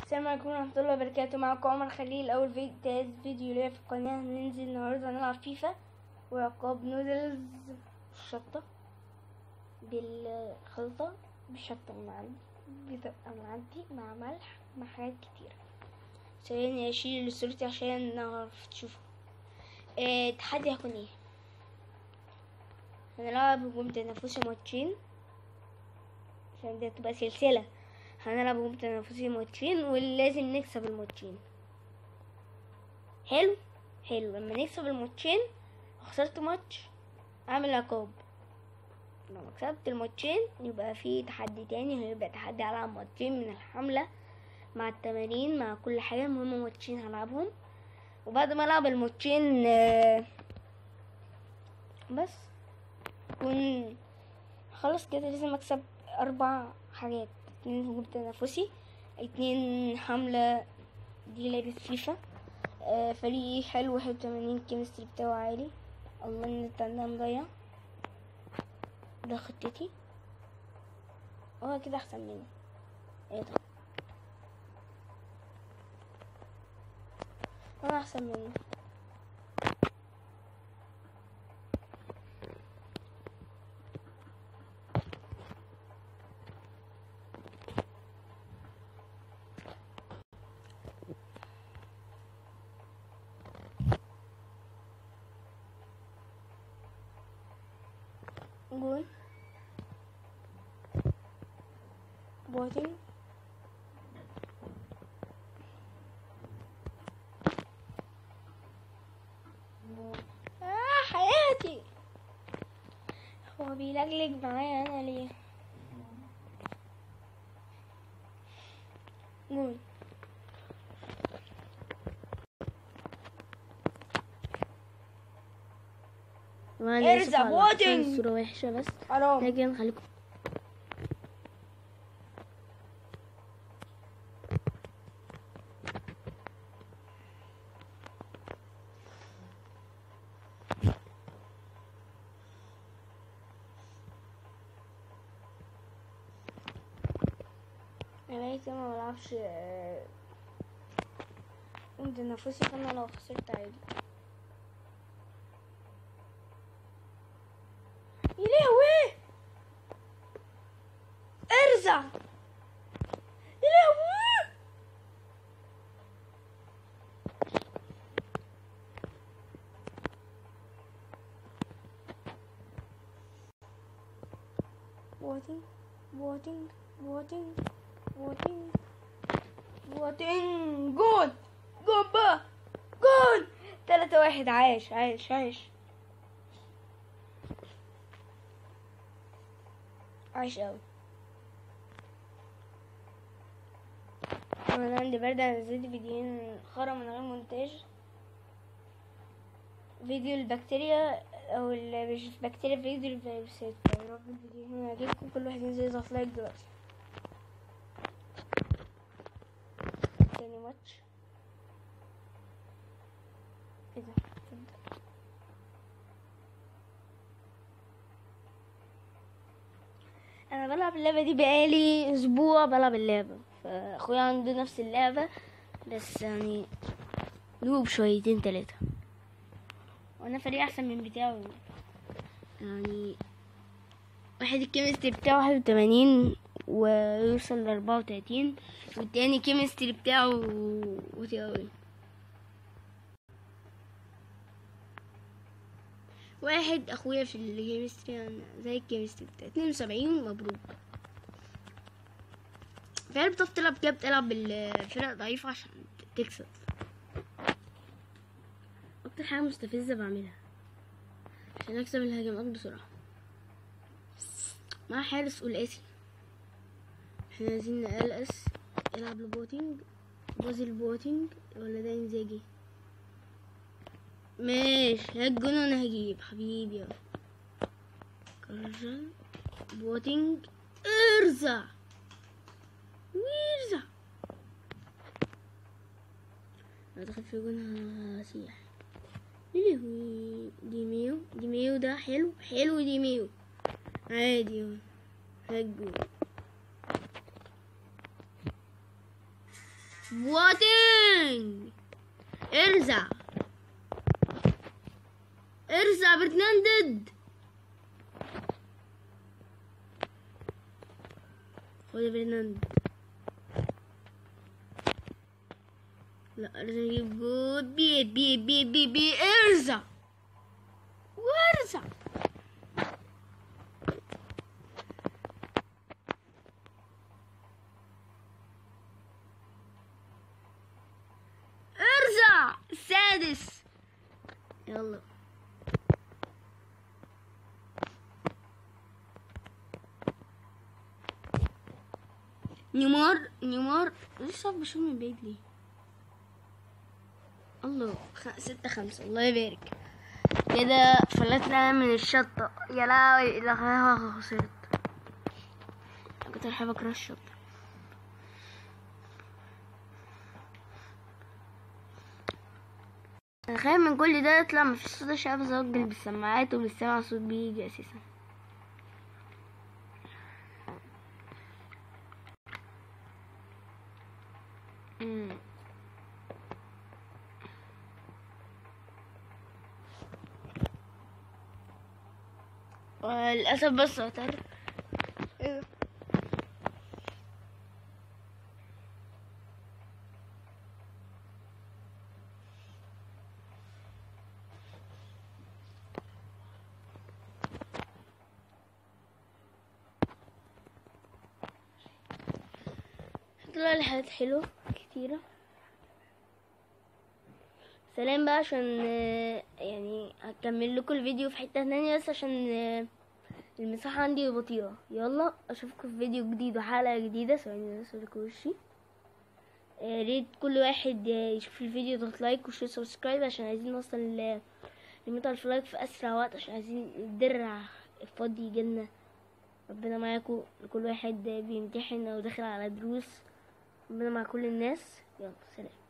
السلام عليكم ورحمة الله وبركاته معكم عمر خليل أول فيديو تالت فيديو ليا في القناة هننزل النهاردة نلعب فيفا وعقاب نودلز بالشطة بالخلطة بالشطة من عندي بتبقى من عندي مع ملح مع حاجات كتير ثواني أشيل صورتي عشان نعرف تشوفوا آه، التحدي هيكون ايه هنلعب هجوم تنافسي ماتشين عشان دي تبقى سلسلة هنلعب هجوم تنافسي ماتشين ولازم نكسب الماتشين حلو حلو لما نكسب الماتشين خسرت ماتش اعمل عقاب لو كسبت الماتشين يبقى في تحدي تاني هيبقى تحدي على ماتشين من الحملة مع التمارين مع كل حاجة المهم ماتشين هلعبهم وبعد ما العب الماتشين آه، بس كون خلاص كده لازم اكسب اربع حاجات اتنين هجوم تنافسي اتنين حملة دي لعبة فيفا آه فريقي حلو واحد وتمانين كيمستري بتاعه عالي الله النت عندها مضيع ده خطتي هو كده احسن مني ايه ده انا احسن مني جول بوتين آه حياتي هو بيلجلج معايا انا ليه جول وانا ارزع اسف على بوتين. عشان الصورة وحشة بس حرام لكن خليكم انا بقالي كتير ما بلعبش آه، قمت نفسي فانا لو خسرت عادي يا لهوي ارزع يا لهوي واتنج واتنج واتنج واتنج واتنج جول جول بقى جول تلاتة واحد عايش عايش عايش عايش اوي انا عندي برد انا نزلت فيديوهين خرا من غير مونتاج فيديو البكتيريا او ال- مش البكتيريا فيديو الفيروسات يا رب الفيديوهين يعجبكم كل واحد ينزل يضغط لايك دلوقتي تاني ماتش ايه ده تبدأ. انا بلعب اللعبه دي بقالي اسبوع بلعب اللعبه فاخويا عنده نفس اللعبه بس يعني نوب شويتين تلاتة وانا فريق احسن من بتاعه يعني واحد الكيمستري بتاعه واحد وتمانين ويوصل لأربعة وتلاتين والتاني كيمستري بتاعه وطي أوي واحد اخويا في الكيمستري أنا زي الكيمستري بتاعي اتنين وسبعين مبروك فعلا بتعرف تلعب كده بتلعب بالفرق ضعيفة عشان تكسب اكتر حاجة مستفزة بعملها عشان اكسب الهجمات بسرعة مع حارس قلقاسي احنا عايزين نقلقس العب البوتينج بازل بوتينج ولا ده انزاجي ماشي هات جون وانا هجيب حبيبي يلا كرجل بوتينج ارزع ويرزع لو دخل في جون هسيح لهوي ديميو ديميو ده حلو حلو ديميو عادي اهو هات جون واتنج ارزع ارزع برتناندد خد يا برناند لا لازم اجيب جول بي بي بي بي بي ارزع وارزع ارزع السادس يلا نيمار نيمار لسه بشوف من بعيد ليه الله خ... ستة خمسة الله يبارك كده فلتنا من الشطة يا لهوي لا خسرت كنت بحب اكره الشطة انا خايف من كل ده يطلع مفيش صوت مش عارف اسجل بالسماعات ومش سامع صوت بيجي اساسا مم. آه، للأسف بس هتعرف ايه طلع لي حاجات حلوة كتيرة سلام بقى عشان آه، يعني هكمل لكم الفيديو في حتة تانية بس عشان آه، المساحة عندي بطيئة يلا اشوفكم في فيديو جديد وحلقة جديدة ثواني بس اوريكم وشي يا ريت كل واحد آه، يشوف الفيديو يضغط لايك وشير سبسكرايب عشان عايزين نوصل ل لمية ألف لايك في أسرع وقت عشان عايزين الدرع الفاضي يجيلنا ربنا معاكم لكل واحد بيمتحن أو داخل على دروس ربنا مع كل الناس يلا سلام